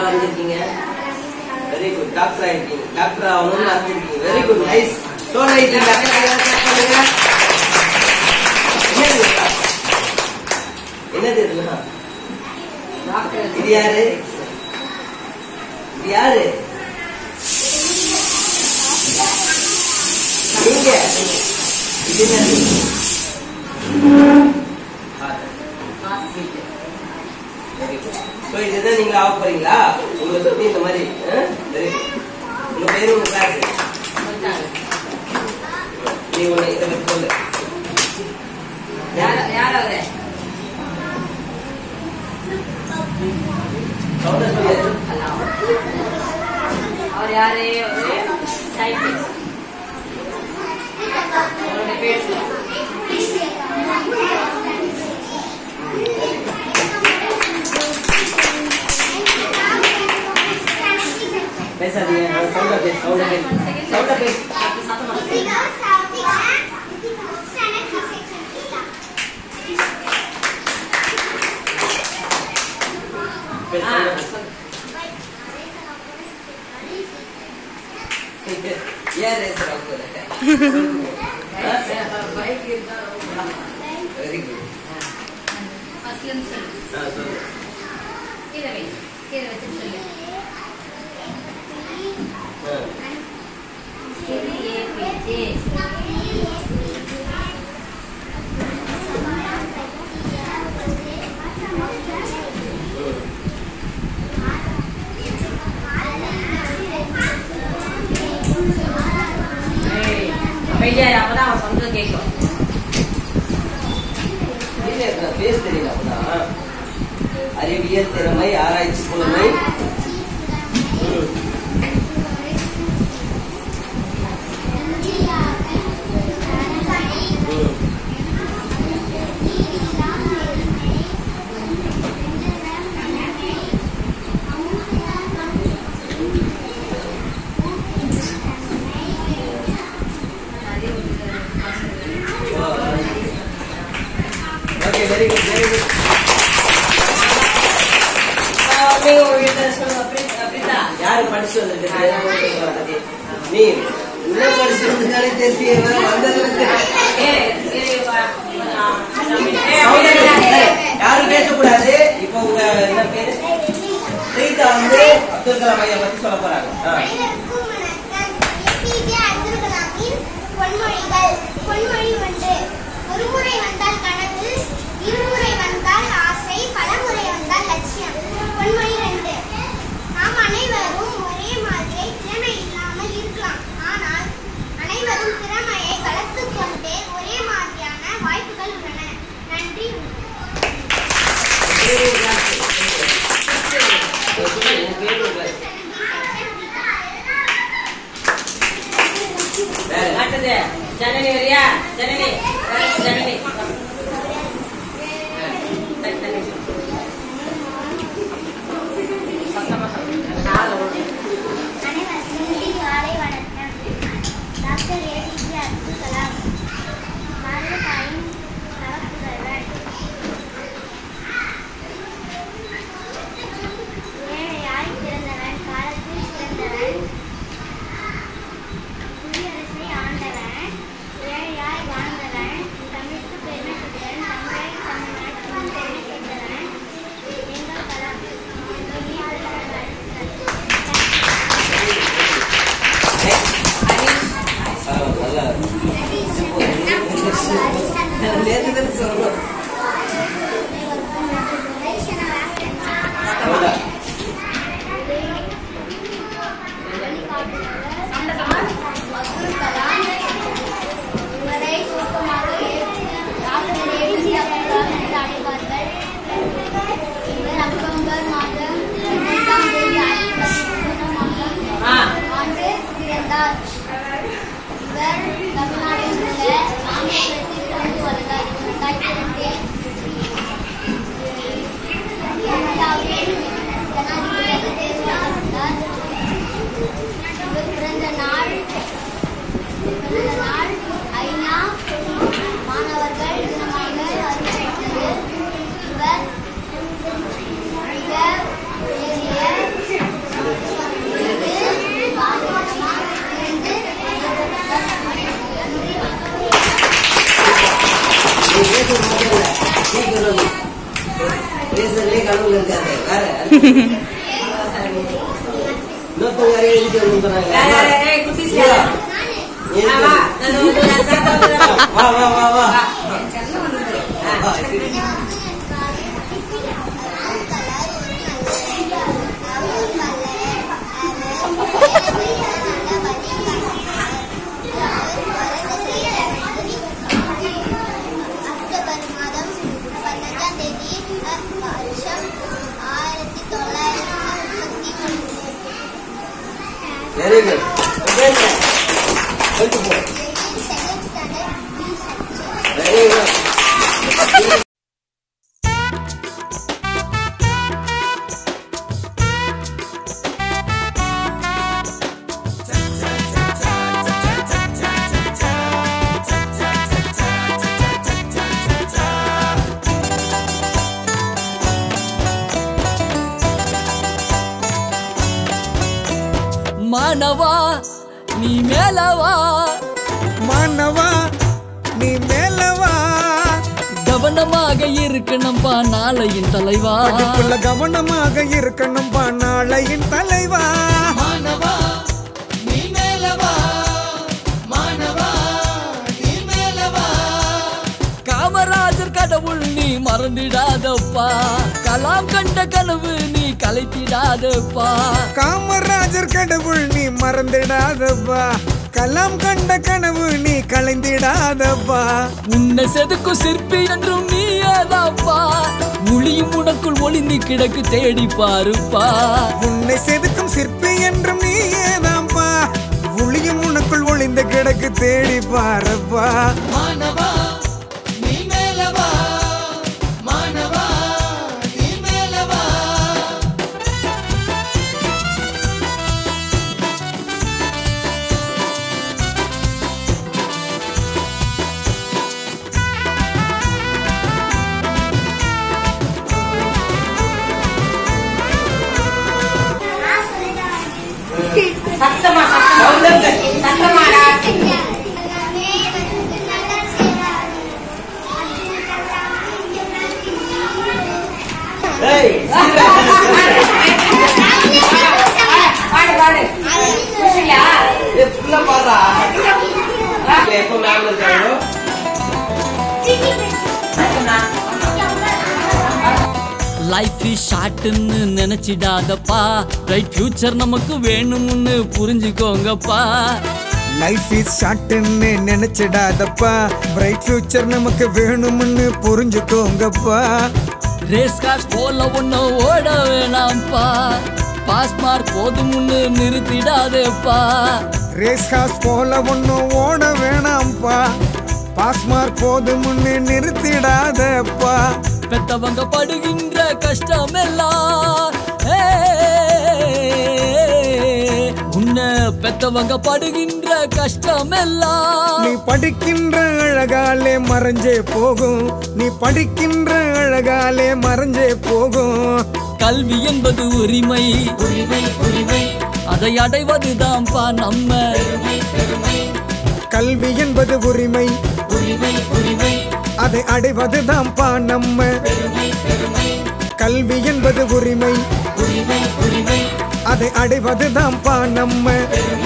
வரைஞ்சிருக்கீங்க very good doctor ஆயிருக்கீங்க doctor ஆகணும்னு வரைஞ்சிருக்கீங்க very good nice so nice இந்த அக்கா கையால clap பண்ணுங்க. என்னது இதெல்லாம்? என்னது இதெல்லாம் இது யாரு இது யாரு நீங்க இது என்னது வெரி குட் ஸோ இதுதான் நீங்க ஆக போறீங்களா உங்களை சுத்தி இந்த மாதிரி வெரி குட் உங்க பேரு உங்க கிளாஸ் நீ ஒண்ணு இதை பத்தி சொல்லு சவுண்ட சொல்லு அவர் யாரு ஒரு சயின்டிஸ்ட் அவருடைய பேர் சொல்லு. பேசாதீங்க சவுண்ட பேசு சவுண்ட பேசு சவுண்ட பேசு சத்தமா சொல்லு. பேசு ஆ, sound ஆ பேசு. சொல்லு. ஏன் ரேசர் ஆக பைக் இருந்தா ரொம்ப வெரி குட் ஃபர்ஸ்ட்ல இருந்து சொல்லு ஆ சொல்லு கீழே வை கீழே வச்சு சொல்லு ஆ. இது ஏபிஜே அமைதியா இரு, அப்பதான் அவன் சொன்னது கேட்கும் இல்ல, எனக்கு பேச தெரியல அப்பதான் அறிவியல் திறமை ஆராய்ச்சி புலமை ம். ம். Okay very good very good நீங்க ஒரு இதை சொல்லுங்க பிரீதா, பிரீதா யாரு படிச்சு வந்துட்டு நீ என்ன படிச்சு வந்தாலே தெரியும் வந்தது ஏய், ஏய், வா, வா, தம்பி. ஏய், சவுண்டா அமைதியா பேசு. இரு. யாரும் பேசக்கூடாது இப்போ உங்க என்ன பேரு பிரீதா வந்து அப்துல் கலாம் ஐயா பத்தி சொல்ல போறாங்க ஆ. அனைவருக்கும் வணக்கம் ஏபிஜே அப்துல் கலாமின் பொன்மொழிகள் பொன்மொழி ஒன்று ஒருமுறை வந்தால் கனவு இருமுறை வந்தால் ஆசை பலமுறை வந்தால் லட்சியம் பொன்மொழி ரெண்டு நாம் அனைவரும் ஒரே மாதிரி திறமை இல்லாமல் இருக்கலாம் ஆனால் அனைவரும் திறமையை வளர்த்துக் கொண்டே ஒரே மாதிரியான வாய்ப்புகள் உள்ளன நன்றி ஓகே, உங்க பேரு உங்க வேற அடுத்தது ஜனனி வரியா ஜனனி ஜனனி தண்ணி, தண்ணி சொல்லு. சத்தமா சொல்லு. காதுல விழு. அனைவருக்கும் காலை வணக்கம் டாக்டர் ஏபிஜே அப்துல் கலாம் பாரத தாயின் நலப்புதல்வர் ஏழையாய் பிறந்தவன் காலத்தில் சிறந்தவன் குடியரசை ஆண்டவன் ஏழையாய் வாழ்ந்தவன் தமிழுக்கு பெருமை சேர்த்தவன் தமிழை தமிழ் நாட்டின் பெருமை சேர்த்தவன் எங்கள் கலாம் ஆ, நல்லா நேத்து தானே சொல்லணும் சவுண்டா இவரை சுருக்கமாக டாக்டர் ஏபிஜே அப்துல் கலாம் என்று அழைப்பார்கள் இவர் அக்டோபர் மாதம் இரண்டாம் தேதி ஆயிரத்தி தொள்ளாயிரத்தி மாதம் ஆ, ஆண்டு பிறந்தார் இவர் தமிழ்நாட்டில் உள்ள ராமேஸ்வரத்தில் பிறந்து வளர்ந்தார் இவர் சீக்கிரம் பேசுறதுலே கடவுள் இருக்காரு வேற இன்னொருத்தவங்க யாரையும் எழுதிட்டு வந்து சொன்னாங்க ஏய், ஏய், ஏய், குட்டி சியா. எழுதி ஆ, வா. நான் வந்து நான் சேர்த்து வந்துடுறேன். வா வா வா வா வா. வா, சரி. அக்டோபர் மாதம் பதினஞ்சாம் தேதி வருஷம் ஆயிரத்தி தொள்ளாயிரத்தி முப்பத்தி ஒன்று வெரி குட் கொஞ்சம் போ second standard B section very good மானவா நீ மேலவா மானவா நீ மேலவா கவனமாக இருக்கணும்பா நாளையின் தலைவா படிப்புள்ள கவனமாக இருக்கணும்பா நாளையின் தலைவா மானவா நீ மேலவா மானவா நீ மேலவா காமராஜர் கடவுள் நீ மறந்திடாதப்பா கலாம் கண்ட கனவு நீ கலைத்திடாதப்பா காமராஜர் கடவுள் நீ மறந்திடாதப்பா கலாம் கண்ட கனவு நீ கலைந்திடாதப்பா உன்னை செதுக்கும் சிற்பி என்றும் நீயேதாப்பா முழியும் உனக்குள் ஒளிந்து கிடக்கு தேடி பாருப்பா உன்னை செதுக்கும் சிற்பி என்றும் நீ ஏதாம்பா உளியும் உனக்குள் ஒளிந்த கிடக்கு தேடி பாரப்பா மானவா நீ மேலவா மானவா நீ மேலவா சத்தமா சத்தமா சத்தமாடா ஏய் பாடு பாடு குஷியா ஏய், full ஆ பாடுறா எப்போ மேம் இருக்காங்களோ சத்தமா லைஃப் இஸ் ஷார்ட்னு நினைச்சிடாதப்பா ரைட் ஃபியூச்சர் நமக்கு வேணும்னு புரிஞ்சுக்கோங்கப்பா லைஃப் இஸ் ஷார்ட்னு நினைச்சிடாதப்பா பிரைட் ஃபியூச்சர் நமக்கு வேணும்னு புரிஞ்சுக்கோங்கப்பா ரேஸ் கார்ஸ் போல ஒண்ணு ஓட வேணாம்ப்பா பாஸ் மார்க் போதும்னு நிறுத்திடாதேப்பா ரேஸ் காஸ் போல ஒன்றும் ஓட வேணாம்ப்பா பாஸ் மார்க் போதும்னு நிறுத்திடாதப்பா பெத்தவங்க படுகின்ற கஷ்டம் எல்லாம் உன்னை பெத்தவங்க படுகின்ற கஷ்டம் எல்லாம் நீ படிக்கின்ற அழகாலே மறைஞ்சே போகும் நீ படிக்கின்ற அழகாலே மறைஞ்சே போகும் கல்வி என்பது உரிமை உரிமை உரிமை அதை அடைவதுதான்ப்பா நம்ம கல்வி என்பது உரிமை உரிமை உரிமை அதை அடைவதுதான்ப்பா நம்ம கல்வி என்பது உரிமை உரிமை உரிமை அதை அடைவதுதான்ப்பா நம்ம